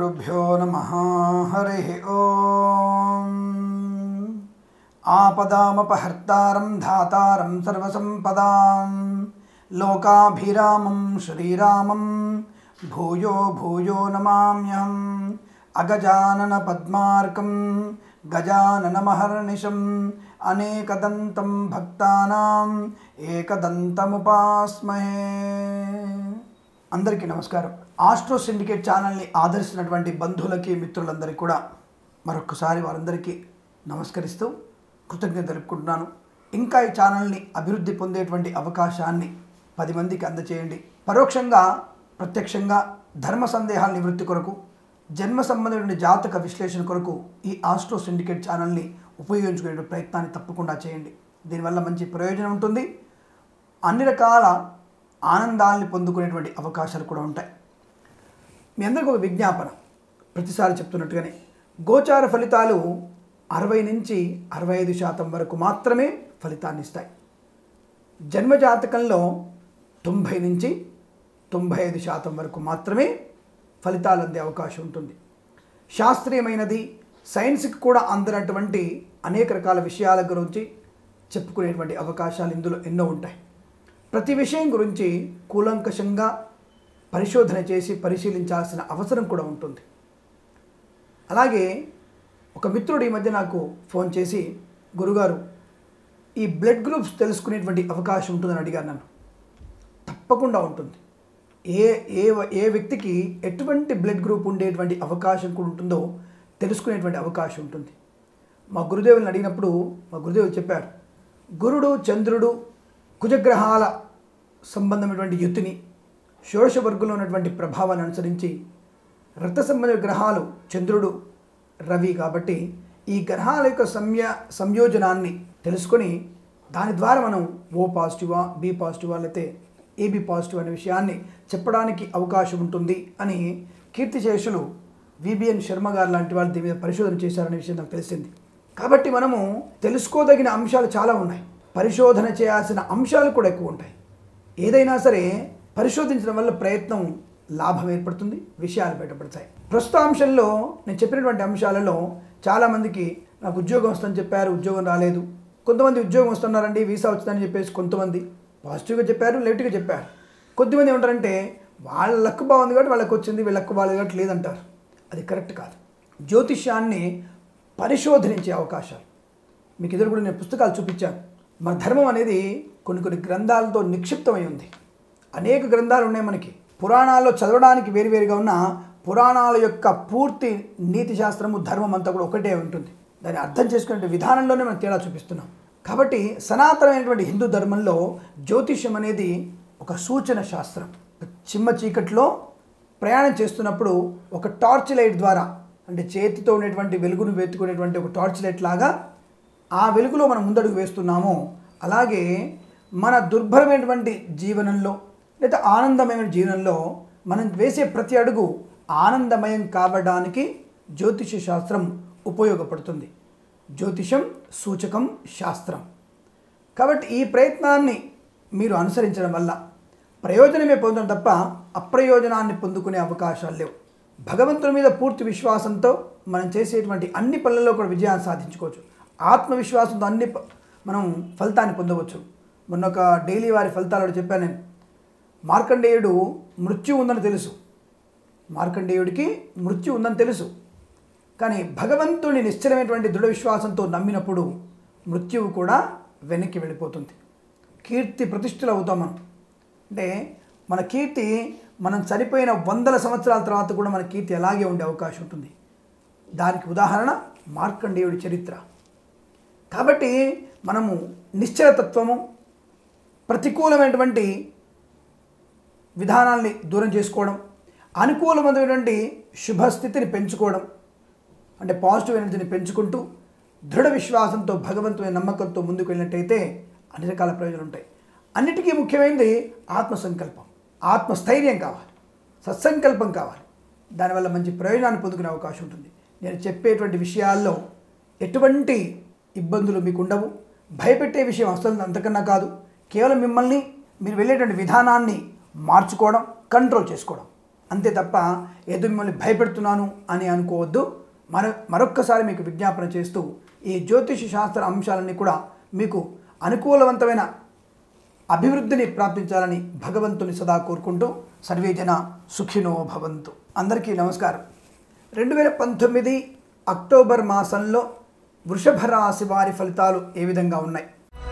శ్రీగురుభ్యో నమ హరి ఓం ఆపదామపహర్తారం ధాతారం సర్వసంపదాం లోకాభిరామం శ్రీరామం భూయో భూయో నమామ్యహం అగజానన పద్మార్కం గజాననమహర్నిశం అనేకదంతం భక్తానాం ఏకదంతముపాస్మహే అందరికీ నమస్కారం ఆస్ట్రో సిండికేట్ ఛానల్ని ఆదరిస్తున్నటువంటి బంధువులకి మిత్రులందరికీ కూడా మరొకసారి వారందరికీ నమస్కరిస్తూ కృతజ్ఞత తెలుపుకుంటున్నాను ఇంకా ఈ ఛానల్ని అభివృద్ధి పొందేటువంటి అవకాశాన్ని పది మందికి అందచేయండి పరోక్షంగా ప్రత్యక్షంగా ధర్మ సందేహాల నివృత్తి కొరకు జన్మ సంబంధమైన జాతక విశ్లేషణ కొరకు ఈ ఆస్ట్రో సిండికేట్ ఛానల్ని ఉపయోగించుకునే ప్రయత్నాన్ని తప్పకుండా చేయండి దీనివల్ల మంచి ప్రయోజనం ఉంటుంది అన్ని రకాల ఆనందాల్ని పొందుకునేటువంటి అవకాశాలు కూడా ఉంటాయి మీ అందరికీ ఒక విజ్ఞాపన ప్రతిసారి చెప్తున్నట్టుగానే గోచార ఫలితాలు అరవై నుంచి అరవై ఐదు శాతం వరకు మాత్రమే ఫలితాన్ని ఇస్తాయి జన్మజాతకంలో తొంభై నుంచి తొంభై ఐదు శాతం వరకు మాత్రమే ఫలితాలు అందే అవకాశం ఉంటుంది శాస్త్రీయమైనది సైన్స్కి కూడా అందనటువంటి అనేక రకాల విషయాల గురించి చెప్పుకునేటువంటి అవకాశాలు ఇందులో ఎన్నో ఉంటాయి ప్రతి విషయం గురించి కూలంకషంగా పరిశోధన చేసి పరిశీలించాల్సిన అవసరం కూడా ఉంటుంది అలాగే ఒక మిత్రుడు ఈ మధ్య నాకు ఫోన్ చేసి గురుగారు ఈ బ్లడ్ గ్రూప్స్ తెలుసుకునేటువంటి అవకాశం ఉంటుందని అడిగారు నన్ను తప్పకుండా ఉంటుంది ఏ ఏ ఏ వ్యక్తికి ఎటువంటి బ్లడ్ గ్రూప్ ఉండేటువంటి అవకాశం కూడా ఉంటుందో తెలుసుకునేటువంటి అవకాశం ఉంటుంది మా గురుదేవుని అడిగినప్పుడు మా గురుదేవులు చెప్పారు గురుడు చంద్రుడు కుజగ్రహాల సంబంధమైనటువంటి యుతిని షోడశ వర్గంలో ఉన్నటువంటి ప్రభావాన్ని అనుసరించి రక్త సంబంధ గ్రహాలు చంద్రుడు రవి కాబట్టి ఈ గ్రహాల యొక్క సంయ సంయోజనాన్ని తెలుసుకొని దాని ద్వారా మనం ఓ పాజిటివా బి పాజిటివా లేకపోతే ఏబి పాజిటివ్ అనే విషయాన్ని చెప్పడానికి అవకాశం ఉంటుంది అని కీర్తిశేషులు విబిఎన్ శర్మ గారు లాంటి వాళ్ళు దీని మీద పరిశోధన చేశారనే విషయం నాకు తెలిసింది కాబట్టి మనము తెలుసుకోదగిన అంశాలు చాలా ఉన్నాయి పరిశోధన చేయాల్సిన అంశాలు కూడా ఎక్కువ ఉంటాయి ఏదైనా సరే పరిశోధించడం వల్ల ప్రయత్నం లాభం ఏర్పడుతుంది విషయాలు బయటపడతాయి ప్రస్తుత అంశంలో నేను చెప్పినటువంటి అంశాలలో చాలామందికి నాకు ఉద్యోగం వస్తుందని చెప్పారు ఉద్యోగం రాలేదు కొంతమంది ఉద్యోగం వస్తున్నారండి వీసా వచ్చిందని చెప్పేసి కొంతమంది పాజిటివ్గా చెప్పారు నెగిటివ్గా చెప్పారు కొద్దిమంది ఏమంటారంటే వాళ్ళ లక్ బాగుంది కాబట్టి వాళ్ళకి వచ్చింది వీళ్ళ లక్ బాగాలేదు కాబట్టి లేదంటారు అది కరెక్ట్ కాదు జ్యోతిష్యాన్ని పరిశోధనించే అవకాశాలు మీకు ఎదురు కూడా నేను పుస్తకాలు చూపించాను మన ధర్మం అనేది కొన్ని కొన్ని గ్రంథాలతో నిక్షిప్తమై ఉంది అనేక గ్రంథాలు ఉన్నాయి మనకి పురాణాల్లో చదవడానికి వేరువేరుగా ఉన్న పురాణాల యొక్క పూర్తి నీతి శాస్త్రము ధర్మం అంతా కూడా ఒకటే ఉంటుంది దాన్ని అర్థం చేసుకునే విధానంలోనే మనం తేడా చూపిస్తున్నాం కాబట్టి సనాతనమైనటువంటి హిందూ ధర్మంలో జ్యోతిష్యం అనేది ఒక సూచన శాస్త్రం చిమ్మ చీకట్లో ప్రయాణం చేస్తున్నప్పుడు ఒక టార్చ్ లైట్ ద్వారా అంటే చేతితో ఉండేటువంటి వెలుగును వెతుకునేటువంటి ఒక టార్చ్ లైట్ లాగా ఆ వెలుగులో మనం ముందడుగు వేస్తున్నామో అలాగే మన దుర్భరమైనటువంటి జీవనంలో లేదా ఆనందమైన జీవనంలో మనం వేసే ప్రతి అడుగు ఆనందమయం కావడానికి జ్యోతిష శాస్త్రం ఉపయోగపడుతుంది జ్యోతిషం సూచకం శాస్త్రం కాబట్టి ఈ ప్రయత్నాన్ని మీరు అనుసరించడం వల్ల ప్రయోజనమే పొందడం తప్ప అప్రయోజనాన్ని పొందుకునే అవకాశాలు లేవు భగవంతుని మీద పూర్తి విశ్వాసంతో మనం చేసేటువంటి అన్ని పనులలో కూడా విజయాన్ని సాధించుకోవచ్చు ఆత్మవిశ్వాసంతో అన్ని ప- మనం ఫలితాన్ని పొందవచ్చు మొన్న ఒక డైలీ వారి ఫలితాలు చెప్పాను నేను మార్కండేయుడు మృత్యు ఉందని తెలుసు మార్కండేయుడికి మృత్యు ఉందని తెలుసు కానీ భగవంతుని నిశ్చలమైనటువంటి దృఢ విశ్వాసంతో నమ్మినప్పుడు మృత్యువు కూడా వెనక్కి వెళ్ళిపోతుంది కీర్తి ప్రతిష్టలు అవుతాం మనం అంటే మన కీర్తి మనం చనిపోయిన వందల సంవత్సరాల తర్వాత కూడా మన కీర్తి అలాగే ఉండే అవకాశం ఉంటుంది దానికి ఉదాహరణ మార్కండేయుడి చరిత్ర కాబట్టి మనము నిశ్చలతత్వము ప్రతికూలమైనటువంటి విధానాల్ని దూరం చేసుకోవడం అనుకూలమైనటువంటి శుభస్థితిని పెంచుకోవడం అంటే పాజిటివ్ ఎనర్జీని పెంచుకుంటూ దృఢ విశ్వాసంతో భగవంతుని నమ్మకంతో ముందుకు వెళ్ళినట్టయితే అన్ని రకాల ప్రయోజనాలు ఉంటాయి అన్నిటికీ ముఖ్యమైనది ఆత్మసంకల్పం ఆత్మస్థైర్యం కావాలి సత్సంకల్పం కావాలి దానివల్ల మంచి ప్రయోజనాన్ని పొందుకునే అవకాశం ఉంటుంది నేను చెప్పేటువంటి విషయాల్లో ఎటువంటి ఇబ్బందులు మీకు ఉండవు భయపెట్టే విషయం అసలు అంతకన్నా కాదు కేవలం మిమ్మల్ని మీరు వెళ్ళేటువంటి విధానాన్ని మార్చుకోవడం కంట్రోల్ చేసుకోవడం అంతే తప్ప ఏదో మిమ్మల్ని భయపెడుతున్నాను అని అనుకోవద్దు మరో మరొక్కసారి మీకు విజ్ఞాపన చేస్తూ ఈ జ్యోతిష శాస్త్ర అంశాలన్నీ కూడా మీకు అనుకూలవంతమైన అభివృద్ధిని ప్రాప్తించాలని భగవంతుని సదా కోరుకుంటూ సర్వేజన సుఖినో భవంతు అందరికీ నమస్కారం రెండు వేల పంతొమ్మిది అక్టోబర్ మాసంలో వృషభ రాశి వారి ఫలితాలు ఏ విధంగా ఉన్నాయి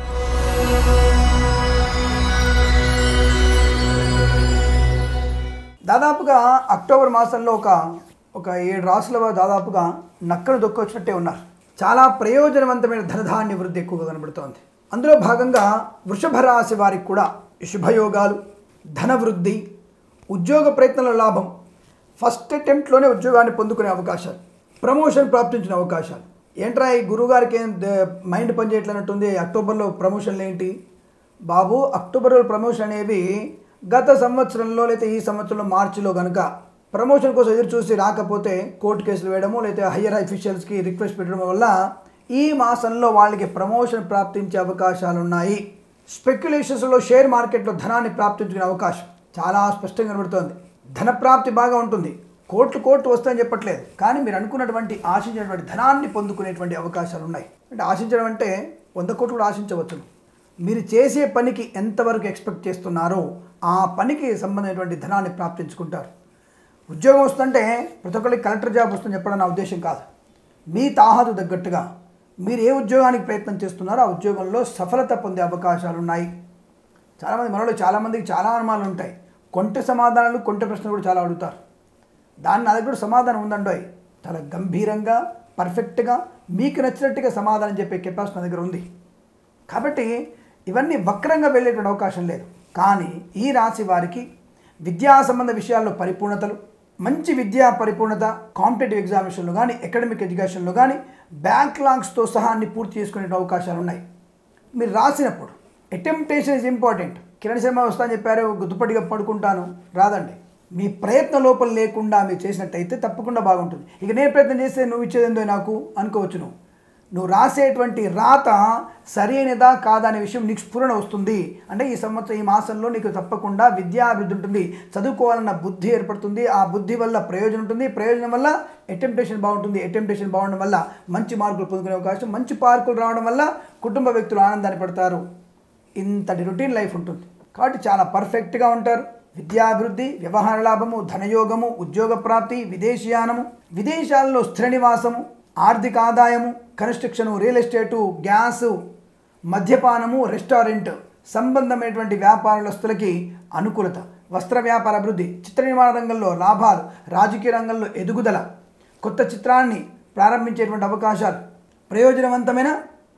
దాదాపుగా అక్టోబర్ మాసంలో ఒక ఒక ఏడు రాసుల వారు దాదాపుగా నక్కను దొక్కొచ్చినట్టే ఉన్నారు చాలా ప్రయోజనవంతమైన ధనధాన్య వృద్ధి ఎక్కువగా కనబడుతోంది అందులో భాగంగా వృషభ రాశి వారికి కూడా శుభయోగాలు ధన వృద్ధి ఉద్యోగ ప్రయత్నంలో లాభం ఫస్ట్ అటెంప్ట్లోనే ఉద్యోగాన్ని పొందుకునే అవకాశాలు ప్రమోషన్ ప్రాప్తించిన అవకాశాలు ఏంట్రా ఈ గురువుగారికి ఏం ద- మైండ్ పనిచేయట్లన్నట్టుంది అక్టోబర్లో ప్రమోషన్లు ఏంటి బాబు అక్టోబర్లో ప్రమోషన్ అనేవి గత సంవత్సరంలో లేదా ఈ సంవత్సరంలో మార్చిలో కనుక ప్రమోషన్ కోసం ఎదురు చూసి రాకపోతే కోర్టు కేసులు వేయడము లేదా హయ్యర్ అఫీషియల్స్కి రిక్వెస్ట్ పెట్టడం వల్ల ఈ మాసంలో వాళ్ళకి ప్రమోషన్ ప్రాప్తించే అవకాశాలు ఉన్నాయి స్పెక్యులేషన్స్లో షేర్ మార్కెట్లో ధనాన్ని ప్రాప్తించుకునే అవకాశం చాలా స్పష్టంగా కనబడుతోంది ధన ప్రాప్తి బాగా ఉంటుంది కోట్లు కోట్లు వస్తాయని చెప్పట్లేదు కానీ మీరు అనుకున్నటువంటి ఆశించినటువంటి ధనాన్ని పొందుకునేటువంటి అవకాశాలు ఉన్నాయి అంటే ఆశించడం అంటే వంద కోట్లు కూడా ఆశించవచ్చును మీరు చేసే పనికి ఎంతవరకు ఎక్స్పెక్ట్ చేస్తున్నారో ఆ పనికి సంబంధించినటువంటి ధనాన్ని ప్రాప్తించుకుంటారు ఉద్యోగం వస్తుంటే ప్రతి ఒక్కరికి కలెక్టర్ జాబ్ వస్తుందని చెప్పడం నా ఉద్దేశం కాదు మీ తాహదు తగ్గట్టుగా మీరు ఏ ఉద్యోగానికి ప్రయత్నం చేస్తున్నారో ఆ ఉద్యోగంలో సఫలత పొందే అవకాశాలు ఉన్నాయి చాలామంది మనలో చాలామందికి చాలా అనుమానాలు ఉంటాయి కొంటె సమాధానాలు కొంటె ప్రశ్నలు కూడా చాలా అడుగుతారు దాన్ని నా దగ్గర సమాధానం ఉందండోయ్ చాలా గంభీరంగా పర్ఫెక్ట్గా మీకు నచ్చినట్టుగా సమాధానం చెప్పే కెపాసిటీ నా దగ్గర ఉంది కాబట్టి ఇవన్నీ వక్రంగా వెళ్ళేటువంటి అవకాశం లేదు కానీ ఈ రాశి వారికి విద్యా సంబంధ విషయాల్లో పరిపూర్ణతలు మంచి విద్యా పరిపూర్ణత కాంపిటేటివ్ ఎగ్జామినేషన్లో కానీ అకాడమిక్ ఎడ్యుకేషన్లో కానీ బ్యాక్లాగ్స్తో సహా అన్ని పూర్తి చేసుకునే అవకాశాలు ఉన్నాయి మీరు రాసినప్పుడు temptation is important Kiran Sharma వస్తా అని చెప్పారు దుప్పటిగా పడుకుంటాను రాదండి మీ ప్రయత్న లోపం లేకుండా మీరు చేసినట్టయితే తప్పకుండా బాగుంటుంది ఇక నేను ప్రయత్నం చేస్తే నువ్వు ఇచ్చేదేందో నాకు అనుకోవచ్చు నువ్వు నువ్వు రాసేటువంటి రాత సరైనదా కాదా అనే విషయం నీకు స్ఫురణ వస్తుంది అంటే ఈ సంవత్సరం ఈ మాసంలో నీకు తప్పకుండా విద్యాభివృద్ధి ఉంటుంది చదువుకోవాలన్న బుద్ధి ఏర్పడుతుంది ఆ బుద్ధి వల్ల ప్రయోజనం ఉంటుంది ప్రయోజనం వల్ల అటెంప్టేషన్ బాగుంటుంది అటెంప్టేషన్ బాగుండడం వల్ల మంచి మార్కులు పొందుకునే అవకాశం మంచి మార్కులు రావడం వల్ల కుటుంబ వ్యక్తులు ఆనందాన్ని పడతారు ఇంతటి రొటీన్ లైఫ్ ఉంటుంది కాబట్టి చాలా పర్ఫెక్ట్గా ఉంటారు విద్యాభివృద్ధి వ్యవహార లాభము ధనయోగము ఉద్యోగ ప్రాప్తి విదేశీయానము విదేశాల్లో స్థిర నివాసము ఆర్థిక ఆదాయము కన్స్ట్రక్షను రియల్ ఎస్టేటు గ్యాసు మద్యపానము రెస్టారెంట్ సంబంధమైనటువంటి వ్యాపారస్తులకి అనుకూలత వస్త్ర వ్యాపార అభివృద్ధి చిత్ర నిర్మాణ రంగంలో లాభాలు రాజకీయ రంగంలో ఎదుగుదల కొత్త చిత్రాన్ని ప్రారంభించేటువంటి అవకాశాలు ప్రయోజనవంతమైన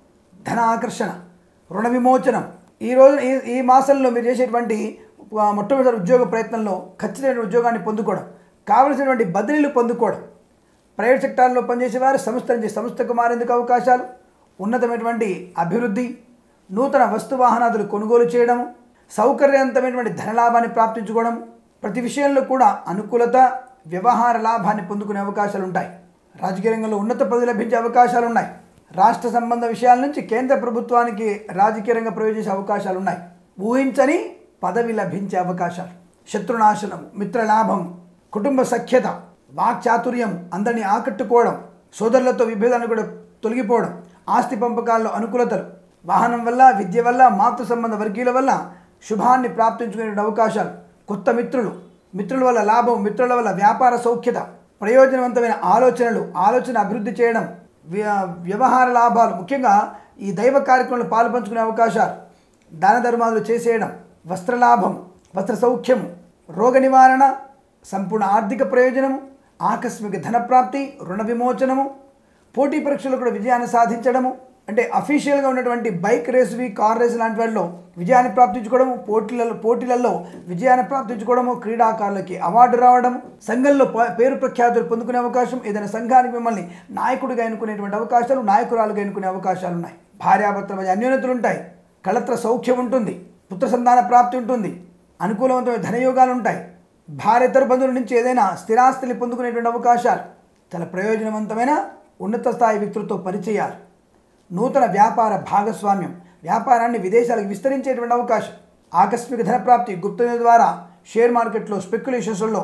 ధన ఆకర్షణ రుణ విమోచనం ఈ రోజు ఈ ఈ మాసంలో మీరు చేసేటువంటి ఆ, మొట్టమొదటి ఉద్యోగ ప్రయత్నంలో ఖచ్చితమైన ఉద్యోగాన్ని పొందుకోవడం కావలసినటువంటి బదిలీలు పొందుకోవడం ప్రైవేట్ సెక్టార్లో పనిచేసేవారు సంస్థ నుంచి సంస్థకు మారేందుకు అవకాశాలు ఉన్నతమైనటువంటి అభివృద్ధి నూతన వస్తు వాహనాదులు కొనుగోలు చేయడము సౌకర్యవంతమైనటువంటి ధనలాభాన్ని ప్రాప్తించుకోవడం ప్రతి విషయంలో కూడా అనుకూలత వ్యవహార లాభాన్ని పొందుకునే అవకాశాలు ఉంటాయి రాజకీయ రంగంలో ఉన్నత పదవి లభించే అవకాశాలు ఉన్నాయి రాష్ట్ర సంబంధ విషయాల నుంచి కేంద్ర ప్రభుత్వానికి రాజకీయ రంగ ప్రయోజనం చేసే అవకాశాలు ఉన్నాయి ఊహించని పదవి లభించే అవకాశాలు శత్రునాశనం మిత్రలాభం కుటుంబ సఖ్యత వాక్చాతుర్యం అందరినీ ఆకట్టుకోవడం సోదరులతో విభేదాలు కూడా తొలగిపోవడం ఆస్తి పంపకాల్లో అనుకూలతలు వాహనం వల్ల విద్య వల్ల మాతృ సంబంధ వర్గీయుల వల్ల శుభాన్ని ప్రాప్తించుకునే అవకాశాలు కొత్త మిత్రులు మిత్రుల వల్ల లాభం మిత్రుల వల్ల వ్యాపార సౌఖ్యత ప్రయోజనవంతమైన ఆలోచనలు ఆలోచన అభివృద్ధి చేయడం వ్య- వ్యవహార లాభాలు ముఖ్యంగా ఈ దైవ కార్యక్రమంలో పాల్పంచుకునే అవకాశాలు దాన ధర్మాలు చేసేయడం వస్త్రలాభం వస్త్ర సౌఖ్యము రోగ నివారణ సంపూర్ణ ఆర్థిక ప్రయోజనము ఆకస్మిక ధనప్రాప్తి రుణ విమోచనము పోటీ పరీక్షల్లో కూడా విజయాన్ని సాధించడము అంటే అఫీషియల్గా ఉన్నటువంటి బైక్ రేసువి కార్ రేసు లాంటి వాటిలో విజయాన్ని ప్రాప్తించుకోవడము పోటీలలో పోటీలలో విజయాన్ని ప్రాప్తించుకోవడము క్రీడాకారులకి అవార్డు రావడం సంఘంలో ప- పేరు ప్రఖ్యాతులు పొందుకునే అవకాశం ఏదైనా సంఘానికి మిమ్మల్ని నాయకుడిగా ఎన్నుకునేటువంటి అవకాశాలు నాయకురాలుగా ఎన్నుకునే అవకాశాలు ఉన్నాయి భార్యాభర్తల మధ్య అన్యోన్యతలు ఉంటాయి కళత్ర సౌఖ్యం ఉంటుంది పుత్ర సంతాన ప్రాప్తి ఉంటుంది అనుకూలవంతమైన ధనయోగాలు ఉంటాయి భార్యతర బంధువుల నుంచి ఏదైనా స్థిరాస్తులు పొందుకునేటువంటి అవకాశాలు చాలా ప్రయోజనవంతమైన ఉన్నత స్థాయి వ్యక్తులతో పరిచయాలు నూతన వ్యాపార భాగస్వామ్యం వ్యాపారాన్ని విదేశాలకు విస్తరించేటువంటి అవకాశం ఆకస్మిక ధనప్రాప్తి గుప్త నిధి ద్వారా షేర్ మార్కెట్లో స్పెక్యులేషన్స్లో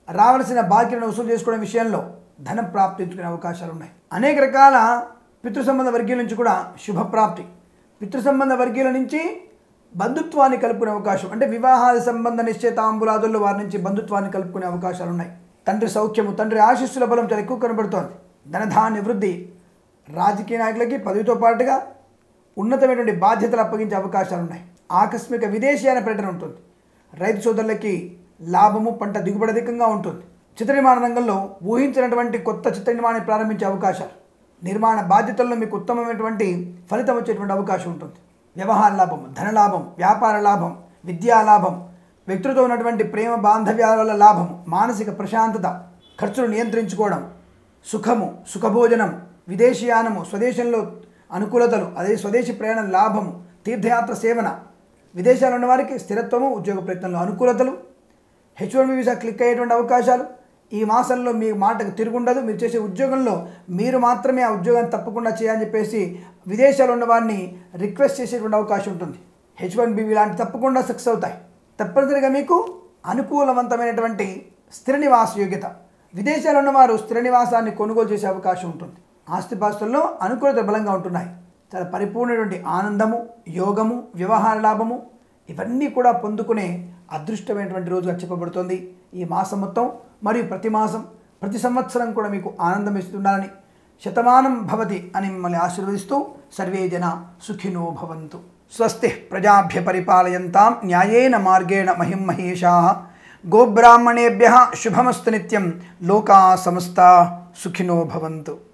రావలసిన బాకీలను వసూలు చేసుకోవడం విషయంలో ధనం ప్రాప్తించుకునే అవకాశాలు ఉన్నాయి అనేక రకాల పితృ సంబంధ వర్గీయుల నుంచి కూడా శుభప్రాప్తి పితృ సంబంధ వర్గీయుల నుంచి బంధుత్వాన్ని కలుపుకునే అవకాశం అంటే వివాహాది సంబంధ నిశ్చయితాంబులాదుల్లో వారి నుంచి బంధుత్వాన్ని కలుపుకునే అవకాశాలు ఉన్నాయి తండ్రి సౌఖ్యము తండ్రి ఆశీస్సుల బలం చాలా ఎక్కువ కనబడుతోంది ధనధాన్య వృద్ధి రాజకీయ నాయకులకి పదవితో పాటుగా ఉన్నతమైనటువంటి బాధ్యతలు అప్పగించే అవకాశాలు ఉన్నాయి ఆకస్మిక విదేశీయాన పర్యటన ఉంటుంది రైతు సోదరులకి లాభము పంట దిగుబడి అధికంగా ఉంటుంది చిత్ర నిర్మాణ రంగంలో ఊహించినటువంటి కొత్త చిత్ర నిర్మాణాన్ని ప్రారంభించే అవకాశాలు నిర్మాణ బాధ్యతల్లో మీకు ఉత్తమమైనటువంటి ఫలితం వచ్చేటువంటి అవకాశం ఉంటుంది వ్యవహార లాభం ధనలాభం వ్యాపార లాభం విద్యా లాభం వ్యక్తులతో ఉన్నటువంటి ప్రేమ బాంధవ్యాల వల్ల లాభం మానసిక ప్రశాంతత ఖర్చులు నియంత్రించుకోవడం సుఖము సుఖభోజనం విదేశీయానము స్వదేశంలో అనుకూలతలు అదే స్వదేశీ ప్రయాణ లాభము తీర్థయాత్ర సేవన విదేశాల్లో ఉన్న వారికి స్థిరత్వము ఉద్యోగ ప్రయత్నంలో అనుకూలతలు హెచ్ వన్ వీసా క్లిక్ అయ్యేటువంటి అవకాశాలు ఈ మాసంలో మీ మాటకు తిరుగుండదు మీరు చేసే ఉద్యోగంలో మీరు మాత్రమే ఆ ఉద్యోగాన్ని తప్పకుండా చేయాలని చెప్పేసి విదేశాల్లో ఉన్న వారిని రిక్వెస్ట్ చేసేటువంటి అవకాశం ఉంటుంది హెచ్ వన్ బి లాంటి తప్పకుండా సక్సెస్ అవుతాయి తప్పనిసరిగా మీకు అనుకూలవంతమైనటువంటి స్థిర నివాస యోగ్యత విదేశాల్లో ఉన్నవారు స్థిర నివాసాన్ని కొనుగోలు చేసే అవకాశం ఉంటుంది ఆస్తిపాస్తుల్లో అనుకూలత బలంగా ఉంటున్నాయి చాలా పరిపూర్ణమైనటువంటి ఆనందము యోగము వ్యవహార లాభము ఇవన్నీ కూడా పొందుకునే అదృష్టమైనటువంటి రోజుగా చెప్పబడుతుంది ఈ మాసం మొత్తం మరియు ప్రతి మాసం ప్రతి సంవత్సరం కూడా మీకు ఆనందం ఇస్తుండాలని శతమానం భవతి అని మిమ్మల్ని ఆశీర్వదిస్తూ సర్వే జన సుఖినో భవంతు స్వస్తి ప్రజాభ్య పరిపాలయంతాం న్యాయేన మార్గేణ మహిం మహేషా గోబ్రాహ్మణేభ్య శుభమస్తు నిత్యం లోకా సమస్త సుఖినో భవంతు